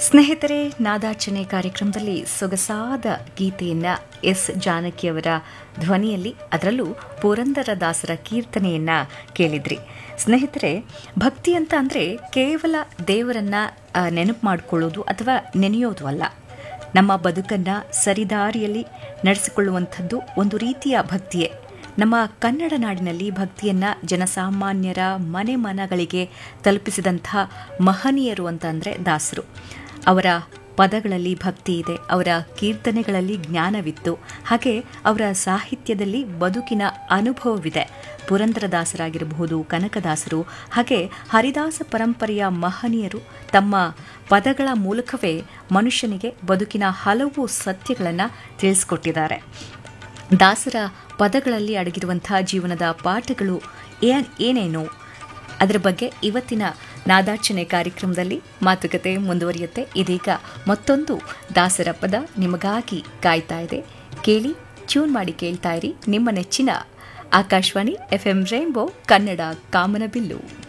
ಸ್ನೇಹಿತರೆ ನಾದಾರ್ಚನೆ ಕಾರ್ಯಕ್ರಮದಲ್ಲಿ ಸೊಗಸಾದ ಗೀತೆಯನ್ನ ಎಸ್ ಜಾನಕಿಯವರ ಧ್ವನಿಯಲ್ಲಿ ಅದರಲ್ಲೂ ಪುರಂದರ ದಾಸರ ಕೀರ್ತನೆಯನ್ನ ಕೇಳಿದ್ರಿ ಸ್ನೇಹಿತರೆ ಭಕ್ತಿ ಅಂತ ಅಂದರೆ ಕೇವಲ ದೇವರನ್ನ ಆ, ನೆನಪು ಮಾಡಿಕೊಳ್ಳೋದು ಅಥವಾ ನೆನೆಯೋದು ಅಲ್ಲ ನಮ್ಮ ಬದುಕನ್ನು ಸರಿದಾರಿಯಲ್ಲಿ ನಡೆಸಿಕೊಳ್ಳುವಂಥದ್ದು ಒಂದು ರೀತಿಯ ಭಕ್ತಿಯೇ ನಮ್ಮ ಕನ್ನಡ ನಾಡಿನಲ್ಲಿ ಭಕ್ತಿಯನ್ನ ಜನಸಾಮಾನ್ಯರ ಮನೆ ಮನಗಳಿಗೆ ತಲುಪಿಸಿದಂಥ ಮಹನೀಯರು ಅಂತ ಅಂದರೆ ದಾಸರು ಅವರ ಪದಗಳಲ್ಲಿ ಭಕ್ತಿ ಇದೆ ಅವರ ಕೀರ್ತನೆಗಳಲ್ಲಿ ಜ್ಞಾನವಿತ್ತು ಹಾಗೆ ಅವರ ಸಾಹಿತ್ಯದಲ್ಲಿ ಬದುಕಿನ ಅನುಭವವಿದೆ ಪುರಂದರದಾಸರಾಗಿರಬಹುದು ಕನಕದಾಸರು ಹಾಗೆ ಹರಿದಾಸ ಪರಂಪರೆಯ ಮಹನೀಯರು ತಮ್ಮ ಪದಗಳ ಮೂಲಕವೇ ಮನುಷ್ಯನಿಗೆ ಬದುಕಿನ ಹಲವು ಸತ್ಯಗಳನ್ನು ತಿಳಿಸ್ಕೊಟ್ಟಿದ್ದಾರೆ ದಾಸರ ಪದಗಳಲ್ಲಿ ಅಡಗಿರುವಂತಹ ಜೀವನದ ಪಾಠಗಳು ಏನ್ ಏನೇನು ಅದರ ಬಗ್ಗೆ ಇವತ್ತಿನ ನಾದಾರ್ಚನೆ ಕಾರ್ಯಕ್ರಮದಲ್ಲಿ ಮಾತುಕತೆ ಮುಂದುವರಿಯುತ್ತೆ ಇದೀಗ ಮತ್ತೊಂದು ದಾಸರ ಪದ ನಿಮಗಾಗಿ ಕಾಯ್ತಾ ಇದೆ ಕೇಳಿ ಟ್ಯೂನ್ ಮಾಡಿ ಕೇಳ್ತಾ ಇರಿ ನಿಮ್ಮ ನೆಚ್ಚಿನ ಆಕಾಶವಾಣಿ ಎಫ್ಎಂ ರೈನ್ಬೋ ಕನ್ನಡ ಕಾಮನಬಿಲ್ಲು